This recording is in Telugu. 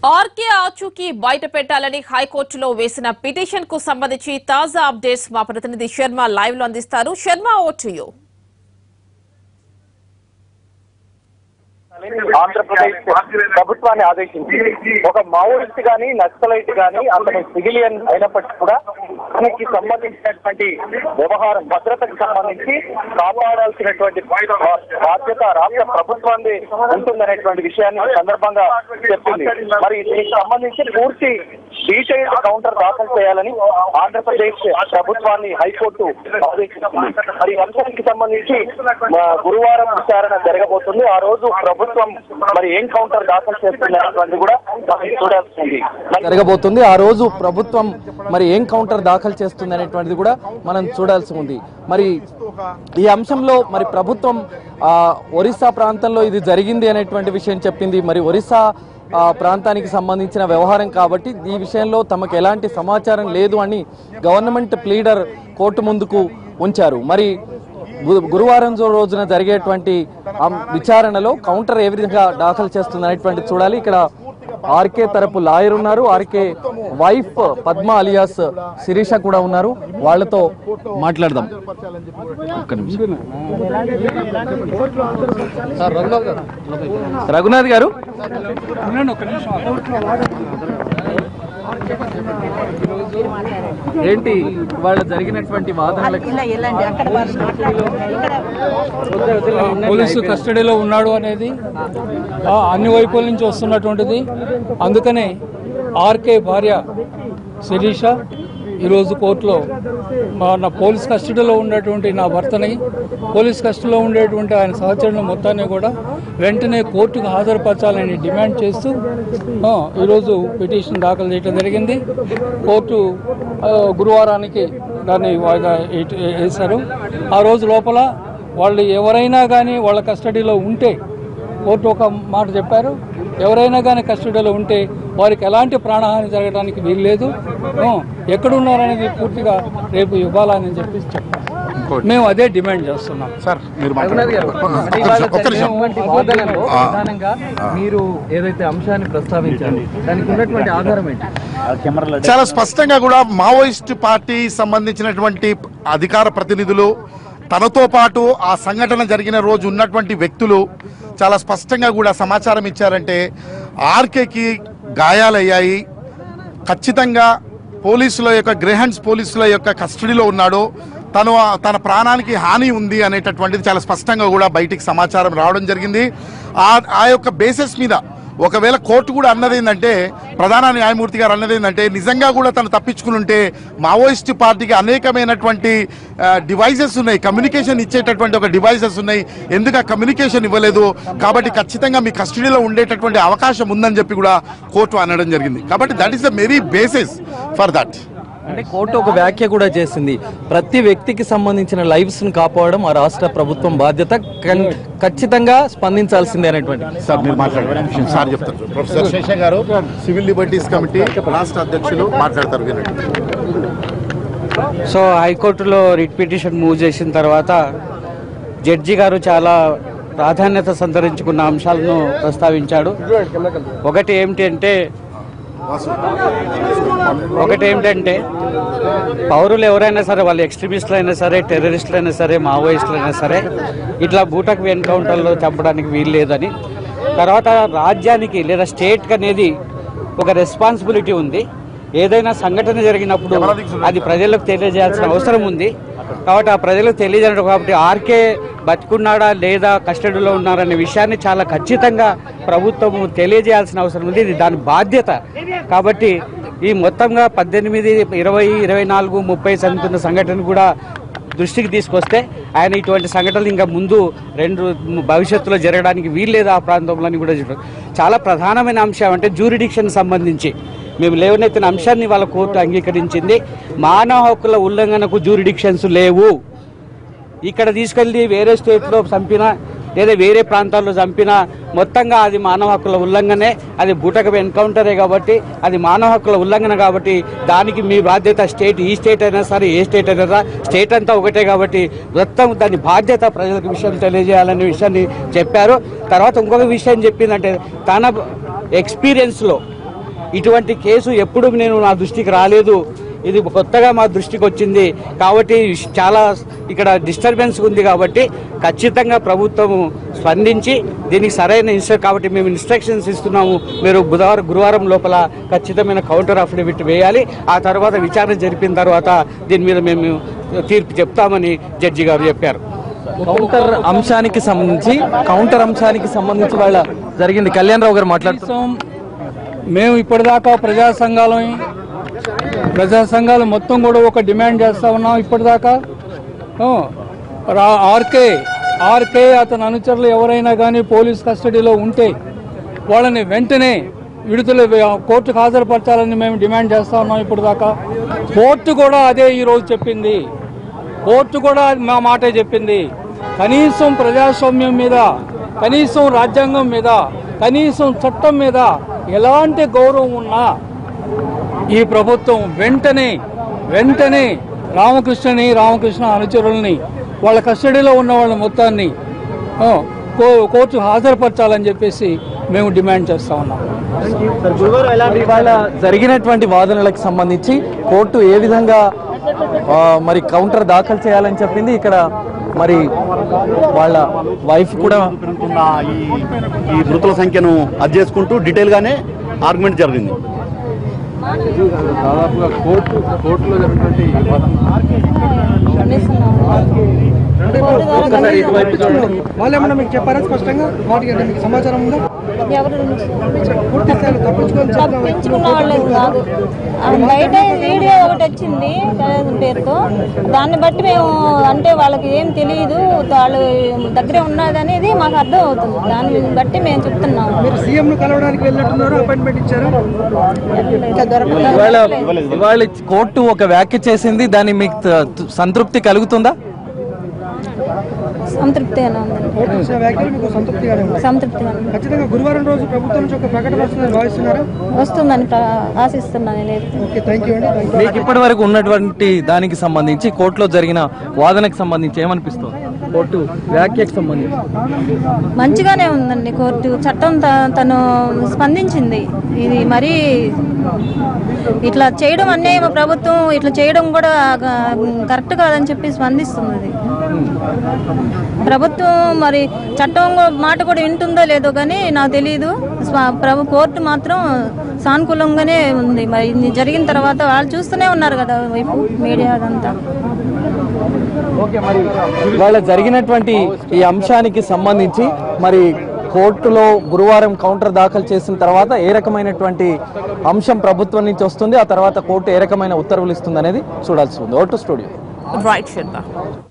ఆర్కే ఆచూకీ బయట పెట్టాలని హైకోర్టులో వేసిన పిటిషన్ కు సంబంధించి తాజా అప్డేట్స్ మా ప్రతినిధి శర్మ లైవ్ లో అందిస్తారు శర్మ ఓటు యూ ఆంధ్రప్రదేశ్ ప్రభుత్వాన్ని ఆదేశించి ఒక మావోయిస్ట్ గాని నక్సలైట్ గాని అతను సివిలియన్ అయినప్పటికీ కూడా తనకి సంబంధించినటువంటి వ్యవహారం భద్రతకు సంబంధించి కాపాడాల్సినటువంటి బాధ్యత రాష్ట్ర ప్రభుత్వాన్ని ఉంటుందనేటువంటి విషయాన్ని ఈ సందర్భంగా చెప్పింది మరి దీనికి సంబంధించి పూర్తి డీటెయిల్డ్ కౌంటర్ దాఖలు చేయాలని ఆంధ్రప్రదేశ్ ప్రభుత్వాన్ని హైకోర్టు ఆదేశించింది మరి ఈ అంశానికి సంబంధించి ఆ, గురువారం విచారణ జరగబోతుంది ఆ రోజు ప్రభుత్వం మరి ఏం కౌంటర్ దాఖలు చేస్తున్నటువంటి కూడా మనం చూడాల్సి ఉంది మరి జరగబోతుంది ఆ రోజు ప్రభుత్వం మరి ఏం కౌంటర్ దాఖలు చేస్తుంది అనేటువంటిది కూడా మనం చూడాల్సి ఉంది మరి ఈ అంశంలో మరి ప్రభుత్వం ఆ, ఒరిస్సా ప్రాంతంలో ఇది జరిగింది అనేటువంటి విషయం చెప్పింది మరి ఒరిస్సా ఆ, ప్రాంతానికి సంబంధించిన వ్యవహారం కాబట్టి ఈ విషయంలో తమకు ఎలాంటి సమాచారం లేదు అని గవర్నమెంట్ ప్లీడర్ కోర్టు ముందుకు ఉంచారు మరి గు- గురువారం జో- రోజున జరిగేటువంటి ఆ విచారణలో కౌంటర్ ఏ విధంగా దాఖలు చేస్తుంది అనేటువంటి చూడాలి ఇక్కడ ఆర్కే తరపు లాయర్ ఉన్నారు RK wife Padma alias Sirisha కూడా ఉన్నారు వాళ్ళతో మాట్లాడదాం ఒక్క నిమిషం. సార్, రఘునాథ్ గారు. రఘునాథ్ గారు ఏంటి వాళ్ళ జరిగినటువంటి వాదనలకి ఇలా వెళ్ళండి అక్కడ వాళ్ళు మాట్లాడుతున్నారు ఇక్కడ పోలీసు కస్టడీలో ఉన్నాడు అనేది ఆ, అన్ని వైపుల నుంచి వస్తున్నటువంటిది అందుకనే ఆర్కే భార్య శిరీష ఈరోజు కోర్టులో మా నా పోలీస్ కస్టడీలో ఉన్నటువంటి నా భర్తని పోలీస్ కస్టడీలో ఉండేటువంటి ఆయన సహచరుల మొత్తాన్ని కూడా వెంటనే కోర్టుకు హాజరుపరచాలని డిమాండ్ చేస్తూ ఆ, ఈరోజు పిటిషన్ దాఖలు చేయడం జరిగింది కోర్టు ఆ, గురువారానికి దాన్ని వాయిదా వేయ- వేశారు ఆ రోజు లోపల వాళ్ళు ఎవరైనా కానీ వాళ్ళ కస్టడీలో ఉంటే కోర్టు ఒక మాట చెప్పారు ఎవరైనా కానీ కస్టడీలో ఉంటే వారికి ఎలాంటి ప్రాణహాని జరగడానికి వీల్లేదు ఆ, ఎక్కడున్నారనేది పూర్తిగా రేపు ఇవ్వాలని చెప్పి చెప్పారు మేము అదే డిమాండ్ చేస్తున్నాం సార్ మీరు రఘునాథ్ గారు అంటే ఇవాళ జరిగినటువంటి వాదనలో ప్రధానంగా మీరు ఏదైతే అంశాన్ని ప్రస్తావించారు దానికి ఉన్నటువంటి ఆధారం ఏంటి చాలా స్పష్టంగా కూడా మావోయిస్ట్ పార్టీ సంబంధించినటువంటి అధికార ప్రతినిధులు తనతో పాటు ఆ సంఘటన జరిగిన రోజు ఉన్నటువంటి వ్యక్తులు చాలా స్పష్టంగా కూడా సమాచారం ఇచ్చారంటే ఆర్కేకి గాయాలయ్యాయి ఖచ్చితంగా పోలీసుల యొక్క గ్రేహండ్స్ పోలీసుల యొక్క కస్టడీలో ఉన్నాడు తను ఆ- తన ప్రాణానికి హాని ఉంది అనేటటువంటిది చాలా స్పష్టంగా కూడా బయటికి సమాచారం రావడం జరిగింది ఆ ఆ యొక్క బేసిస్ మీద ఒకవేళ కోర్టు కూడా అన్నది ఏంటంటే ప్రధాన న్యాయమూర్తి గారు అన్నది ఏంటంటే నిజంగా కూడా తను తప్పించుకుని ఉంటే మావోయిస్ట్ పార్టీకి అనేకమైనటువంటి డివైజెస్ ఉన్నాయి కమ్యూనికేషన్ ఇచ్చేటటువంటి ఒక డివైజెస్ ఉన్నాయి ఎందుకు ఆ కమ్యూనికేషన్ ఇవ్వలేదు కాబట్టి ఖచ్చితంగా మీ కస్టడీలో ఉండేటటువంటి అవకాశం ఉందని చెప్పి కూడా కోర్టు అనడం జరిగింది కాబట్టి that is the very basis for that అంటే కోర్టు ఒక వ్యాఖ్య కూడా చేసింది ప్రతి వ్యక్తికి సంబంధించిన లైఫ్స్ ని కాపాడడం ఆ రాష్ట్ర ప్రభుత్వం బాధ్యత కన్- ఖచ్చితంగా స్పందించాల్సిందే అనేటువంటి సార్ మీరు మాట్లాడారు సార్ చెప్తారు ప్రొఫెసర్ శేష గారు సివిల్ లిబర్టీస్ కమిటీ రాష్ట్ర అధ్యక్షులు మాట్లాడతారు వినండి సో హైకోర్టులో రిట్ పిటిషన్ మూవ్ చేసిన తర్వాత జడ్జి గారు చాలా ప్రాధాన్యత సంతరించుకున్న అంశాలను ప్రస్తావించాడు ఒకటి ఏమిటంటే ఒకటి ఏమిటంటే పౌరులు ఎవరైనా సరే వాళ్ళు ఎక్స్ట్రీమిస్టులు అయినా సరే టెర్రరిస్టులు అయినా సరే మావోయిస్టులు అయినా సరే ఇట్లా బూటకు ఎన్కౌంటర్లో చంపడానికి వీలు లేదని తర్వాత రాజ్యానికి లేదా స్టేట్కి అనేది ఒక రెస్పాన్సిబిలిటీ ఉంది ఏదైనా సంఘటన జరిగినప్పుడు అది ప్రజలకు తెలియజేయాల్సిన అవసరం ఉంది కాబట్టి ఆ ప్రజలకు తెలియజేయడం కాబట్టి ఆర్కే బతుకున్నాడా లేదా కస్టడీలో ఉన్నారనే విషయాన్ని చాలా ఖచ్చితంగా ప్రభుత్వం తెలియజేయాల్సిన అవసరం ఉంది ఇది దాని బాధ్యత కాబట్టి ఈ మొత్తంగా పద్దెనిమిది ఇరవై ఇరవై నాలుగు ముప్పై చదువుతున్న సంఘటన కూడా దృష్టికి తీసుకొస్తే ఆయన ఇటువంటి సంఘటనలు ఇంకా ముందు రెండు భవిష్యత్తులో జరగడానికి వీల్లేదు ఆ ప్రాంతంలో అని కూడా చెప్పారు. చాలా ప్రధానమైన అంశం అంటే జూరిడిక్షన్ సంబంధించి మేము లేవనెత్తిన అంశాన్ని వాళ్ళ కోర్టు అంగీకరించింది మానవ హక్కుల ఉల్లంఘనకు జూరిడిక్షన్స్ లేవు ఇక్కడ తీసుకెళ్ళి వేరే స్టేట్లో చంపినా లేదా వేరే ప్రాంతాల్లో చంపినా మొత్తంగా అది మానవ హక్కుల ఉల్లంఘనే అది బూటక ఎన్కౌంటరే కాబట్టి అది మానవ హక్కుల ఉల్లంఘన కాబట్టి దానికి మీ బాధ్యత స్టేట్ ఈ స్టేట్ అయినా సరే ఏ స్టేట్ అయినా సరే, స్టేట్ అంతా ఒకటే కాబట్టి మొత్తం దాని బాధ్యత ప్రజలకు విషయం తెలియజేయాలనే విషయాన్ని చెప్పారు తర్వాత ఇంకొక విషయం చెప్పిందంటే తన ఎక్స్పీరియన్స్లో ఇటువంటి కేసు ఎప్పుడు నేను నా దృష్టికి రాలేదు ఇది కొత్తగా మా దృష్టికి వచ్చింది కాబట్టి చాలా ఇక్కడ డిస్టర్బెన్స్ ఉంది కాబట్టి ఖచ్చితంగా ప్రభుత్వం స్పందించి దీనికి సరైన ఇన్స్ట్ర కాబట్టి మేము ఇన్స్ట్రక్షన్స్ ఇస్తున్నాము మీరు బుధవారం గురువారం లోపల ఖచ్చితమైన కౌంటర్ అఫిడవిట్ వేయాలి ఆ తర్వాత విచారణ జరిపిన తర్వాత దీని మీద మేము తీర్పు చెప్తామని జడ్జి గారు చెప్పారు కౌంటర్ అంశానికి సంబంధించి కౌంటర్ అంశానికి సంబంధించి వాళ్ళ జరిగింది కళ్యాణ్ రావు గారు మాట్లాడుతూ కనీసం మేము ఇప్పటిదాకా ప్రజా సంఘాలని ప్రజా సంఘాలు మొత్తం కూడా ఒక డిమాండ్ చేస్తా ఉన్నాం ఇప్పటిదాకా ఆ, రా- ఆర్కే ఆర్కే అతని అనుచరులు ఎవరైనా కానీ పోలీస్ కస్టడీలో ఉంటే వాళ్ళని వెంటనే విడుదల వే- కోర్టుకు హాజరుపరచాలని మేము డిమాండ్ చేస్తా ఉన్నాం ఇప్పటిదాకా కోర్టు కూడా అదే ఈరోజు చెప్పింది కోర్టు కూడా మా మాటే చెప్పింది కనీసం ప్రజాస్వామ్యం మీద కనీసం రాజ్యాంగం మీద కనీసం చట్టం మీద ఎలాంటి గౌరవం ఉన్నా ఈ ప్రభుత్వం వెంటనే వెంటనే రామకృష్ణని రామకృష్ణ అనుచరుల్ని వాళ్ళ కస్టడీలో ఉన్న వాళ్ళ మొత్తాన్ని ఆ, కో- కోర్టు హాజరుపరచాలని చెప్పేసి మేము డిమాండ్ చేస్తా ఉన్నాం ఇవాళ జరిగినటువంటి వాదనలకు సంబంధించి కోర్టు ఏ విధంగా ఆ, మరి కౌంటర్ దాఖలు చేయాలని చెప్పింది ఇక్కడ మరి వాళ్ళ వైఫ్ కూడా పెరుగుతున్న ఈ ఈ మృతుల సంఖ్యను అది చేసుకుంటూ డీటెయిల్ గానే ఆర్గ్యుమెంట్ జరిగింది దాదాపుగా కోర్టు కోర్టులో జరిగినటువంటి ఒక్కసారి ఇటువైపు చూడండి. వాళ్ళు ఏమన్నా మీకు చెప్పారా స్పష్టంగా వాటికి అంటే మీకు సమాచారం ఉందా ఎవరి నుంచి పూర్తి స్థాయిలో తప్పించుకొని తప్పించుకున్న వాళ్ళు కాదు ఆ బయట వీడియో ఒకటి వచ్చింది కళ్యాణ్ పేరుతో దాన్ని బట్టి మేము అంటే వాళ్ళకి ఏం తెలియదు వాళ్ళు దగ్గరే ఉన్నది అనేది మాకు అర్థం అవుతుంది దాన్ని బట్టి మేము చెప్తున్నాము మీరు సీఎం ను కలవడానికి వెళ్ళినట్టున్నారు అపాయింట్మెంట్ ఇచ్చారు ఇంకా దొరకలేదు ఇవాళ ఇవాళ కోర్టు ఒక వ్యాఖ్య చేసింది దాన్ని మీకు త- సంతృప్తి కలుగుతుందా సంతృప్తిగానే ఉందండి కోర్టు ఇచ్చిన వ్యాఖ్యలు మీకు సంతృప్తిగానే ఉంది సంతృప్తిగా ఉంది. ఖచ్చితంగా గురువారం రోజు ప్రభుత్వం నుంచి ఒక ప్రకటన వస్తుందని భావిస్తున్నారా వస్తుందని ప్ర- ఆశిస్తున్నాను లేదు ఓకే థ్యాంక్ యూ అండి థ్యాంక్ యూ మీకు ఇప్పటి వరకు ఉన్నటువంటి దానికి సంబంధించి కోర్టులో జరిగిన వాదనకు సంబంధించి ఏమనిపిస్తుంది కోర్టు వ్యాఖ్యకు సంబంధించి మంచిగానే ఉందండి కోర్టు చట్టం త- తను స్పందించింది ఇది మరీ ఇట్లా చేయడం అన్యాయం ప్రభుత్వం ఇట్లా చేయడం కూడా క- కరెక్ట్ కాదని చెప్పి స్పందిస్తుంది అది. ప్రభుత్వం మరి చట్టం కూ- మాట కూడా వింటుందో లేదో కానీ నాకు తెలియదు స్వ- ప్రభు కోర్టు మాత్రం సానుకూలంగానే ఉంది మరి ఇది జరిగిన తర్వాత వాళ్ళు చూస్తూనే ఉన్నారు కదా వైపు మీడియా అదంతా ఓకే మరి ఇవాళ జరిగినటువంటి ఈ అంశానికి సంబంధించి మరి కోర్టులో గురువారం కౌంటర్ దాఖలు చేసిన తర్వాత ఏ రకమైనటువంటి అంశం ప్రభుత్వం నుంచి వస్తుంది ఆ తర్వాత కోర్టు ఏ రకమైన ఉత్తర్వులు ఇస్తుంది అనేది చూడాల్సి ఉంది ఓటు స్టూడియో రైట్ శర్మ